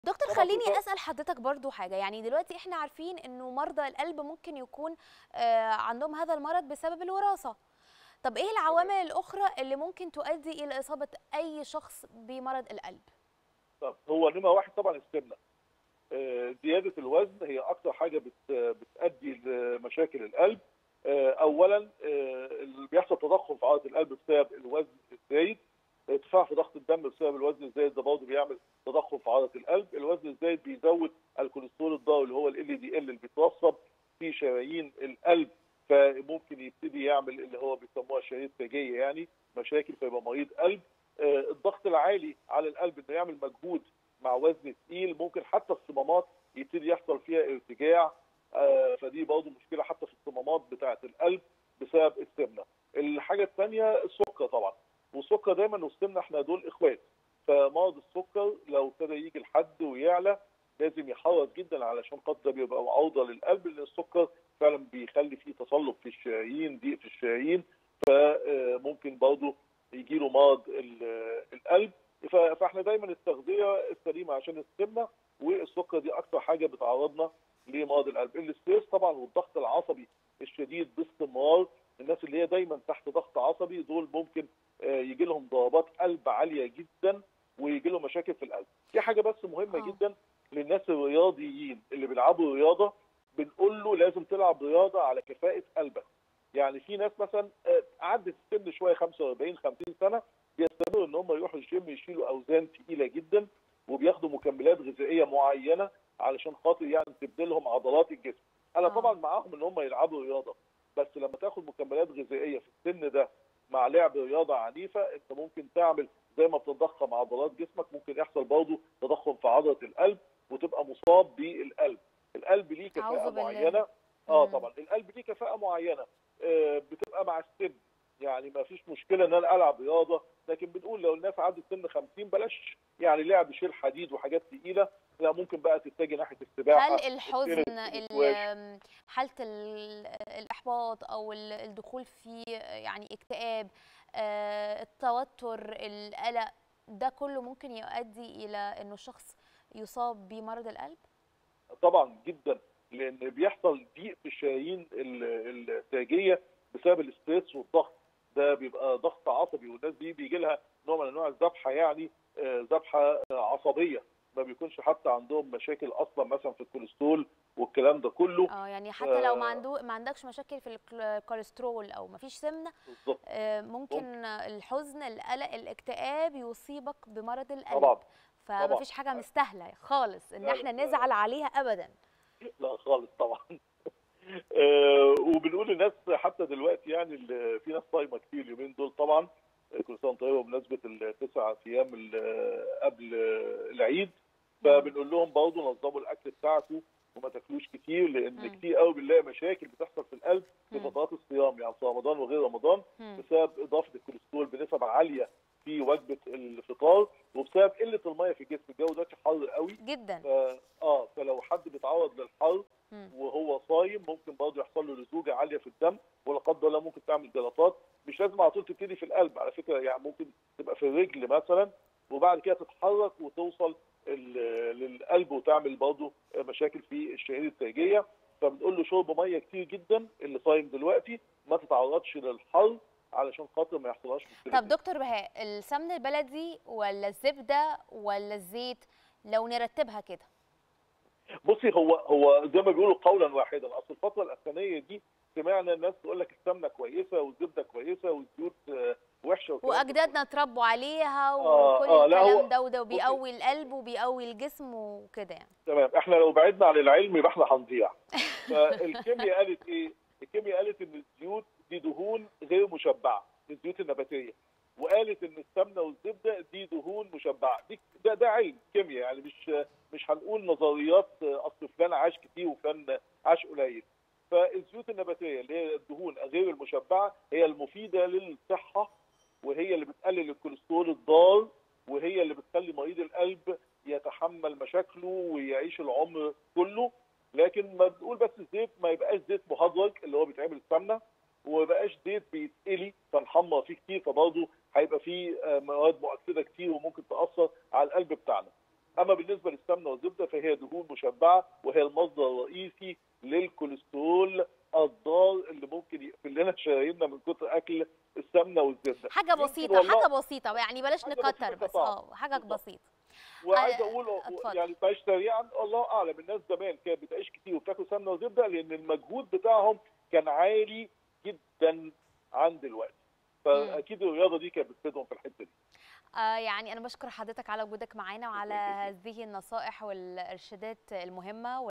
دكتور طبعا خليني في- اسال حضرتك برضو حاجه يعني دلوقتي احنا عارفين انه مرضى القلب ممكن يكون آه، عندهم هذا المرض بسبب الوراثه طب ايه العوامل الاخرى اللي ممكن تؤدي الى اصابه اي شخص بمرض القلب طب هو نمرة واحد طبعا السمنة آه، زيادة الوزن هي أكتر حاجة بت- بتؤدي لمشاكل القلب آه، أولا آه، اللي بيحصل تضخم في عضلة القلب بسبب الوزن الزايد ارتفاع في ضغط الدم بسبب الوزن الزايد ده برضه بيعمل تضخم في عضلة القلب الوزن الزايد بيزود الكوليسترول الضار اللي هو ال دي ال اللي بيتوصل في شرايين القلب فممكن يبتدي يعمل اللي هو بيسموها شرايين تاجية يعني مشاكل فيبقى مريض قلب آه، الضغط العالي على القلب انه يعمل مجهود مع وزن تقيل ممكن حتى الصمامات يبتدي يحصل فيها ارتجاع آه، فدي برضه مشكله حتى في الصمامات بتاعه القلب بسبب السمنه. الحاجه الثانيه السكر طبعا والسكر دايما والسمنه احنا دول اخوات فمرض السكر لو ابتدى يجي لحد ويعلى لازم يحرص جدا علشان خاطر ده بيبقى عوضه للقلب لان السكر فعلا بيخلي فيه تصلب في الشرايين ضيق في الشرايين فممكن برضه يجي له مرض ال- القلب ف- فاحنا دايما التغذيه السليمه عشان السمنه والسكر دي اكتر حاجه بتعرضنا لمرض القلب الاستريس طبعا والضغط العصبي الشديد باستمرار الناس اللي هي دايما تحت ضغط عصبي دول ممكن يجي لهم ضربات قلب عاليه جدا ويجي لهم مشاكل في القلب دي حاجه بس مهمه آه. جدا للناس الرياضيين اللي بيلعبوا رياضه بنقول له لازم تلعب رياضه على كفاءه قلبك يعني في ناس مثلا آه، عدت السن شويه 45 50 سنه بيستمروا ان هم يروحوا الجيم يشيلوا اوزان ثقيله جدا وبياخدوا مكملات غذائيه معينه علشان خاطر يعني تبني لهم عضلات الجسم انا آه. طبعا معاهم ان هم يلعبوا رياضه بس لما تاخد مكملات غذائيه في السن ده مع لعب رياضه عنيفه انت ممكن تعمل زي ما بتضخم عضلات جسمك ممكن يحصل برضه تضخم في عضله القلب وتبقى مصاب بالقلب القلب ليه كفاءه أعوذ بالله. معينه اه مم. طبعا القلب ليه كفاءه معينه آه بتبقى مع السن يعني ما فيش مشكله ان انا العب رياضه لكن بنقول لو الناس عدت سن 50 بلاش يعني لعب شيل حديد وحاجات تقيله لا ممكن بقى تتجه ناحيه السباحه هل الحزن التنس، ال- السكواش. حاله ال- الاحباط او ال- الدخول في يعني اكتئاب آه، التوتر القلق ده كله ممكن يؤدي الى انه الشخص يصاب بمرض القلب طبعا جدا لان بيحصل ضيق في الشرايين ال- التاجيه بسبب الاستريس والضغط ده بيبقى ضغط عصبي والناس دي بيجي لها نوع من انواع الذبحه يعني آه، ذبحه آه، عصبيه ما بيكونش حتى عندهم مشاكل اصلا مثلا في الكوليسترول والكلام ده كله اه يعني حتى لو ما آه. عنده ما عندكش مشاكل في الكل- الكوليسترول او ما فيش سمنه بالظبط آه، ممكن الحزن القلق الاكتئاب يصيبك بمرض القلب طبعا فما طبعا. فيش حاجه مستاهله خالص ان لا، احنا لا. نزعل عليها ابدا لا خالص طبعا آه، وبنقول للناس حتى دلوقتي يعني ال- في ناس صايمه كتير اليومين دول طبعا آه، كل سنه وانت طيبه بمناسبه التسع ايام ال- قبل العيد فبنقول لهم برضه نظموا الاكل بتاعكم وما تاكلوش كتير لان مم. كتير قوي بنلاقي مشاكل بتحصل في القلب في مم. فترات الصيام يعني في رمضان وغير رمضان مم. بسبب اضافه الكوليسترول بنسب عاليه في وجبه الفطار وبسبب قله الميه في الجسم الجو دلوقتي حر قوي جدا ف- اه فلو حد بيتعرض للحر مم. وهو صايم ممكن برضه يحصل له لزوجه عاليه في الدم ولا قدر الله ممكن تعمل جلطات مش لازم على طول تبتدي في القلب على فكره يعني ممكن تبقى في الرجل مثلا وبعد كده تتحرك وتوصل ال- للقلب وتعمل برضه مشاكل في الشرايين التاجيه فبنقول له شرب ميه كتير جدا اللي صايم دلوقتي ما تتعرضش للحر علشان خاطر ما يحصلهاش مشكله طب دكتور بهاء السمن البلدي ولا الزبده ولا الزيت لو نرتبها كده بصي هو هو زي ما بيقولوا قولا واحدا اصل الفتره الاخرانيه دي سمعنا الناس تقول لك السمنه كويسه والزبده كويسه والزيوت آه، وحشه والكلام ده واجدادنا اتربوا عليها آه، وكل آه، لا، هو- الكلام ده وده وبيقوي القلب وبيقوي الجسم وكده يعني تمام احنا لو بعدنا عن العلم يبقى احنا هنضيع فالكيمياء قالت ايه الكيمياء قالت ان الزيوت دي دهون غير مشبعه الزيوت النباتيه وقالت ان السمنه والزبده دي دهون مشبعه دي ده ده علم كيمياء يعني مش مش هنقول نظريات اصل فلان عاش كتير وفلان عاش قليل فالزيوت النباتيه اللي هي الدهون غير المشبعه هي المفيده للصحه وهي اللي بتقلل الكوليسترول الضار وهي اللي بتخلي مريض القلب يتحمل مشاكله ويعيش العمر كله لكن ما بنقول بس الزيت ما يبقاش زيت مهدرج اللي هو بيتعمل السمنه وما يبقاش زيت بيتقلي فنحمر فيه كتير فبرضه هيبقى فيه آه، مواد مؤكسده كتير وممكن تاثر على القلب بتاعنا اما بالنسبه للسمنه والزبده فهي دهون مشبعه وهي المصدر الرئيسي للكوليسترول الضار اللي ممكن يقفل لنا شراييننا من كتر اكل السمنه والزبده حاجه يمكن بسيطه والله- حاجه بسيطه يعني بلاش حاجة نكتر بسيطة بس طبعاً. اه حاجه بالظبط. بسيطه وعايز آه، اقول اتفضل. يعني معلش سريعا الله اعلم الناس زمان كانت بتعيش كتير وبتاكل سمنه وزبده لان المجهود بتاعهم كان عالي جدا عن دلوقتي فاكيد الرياضه دي كانت بتفيدهم في الحته دي آه يعني انا بشكر حضرتك على وجودك معانا وعلى شكراً جزيلاً. هذه النصائح والارشادات المهمه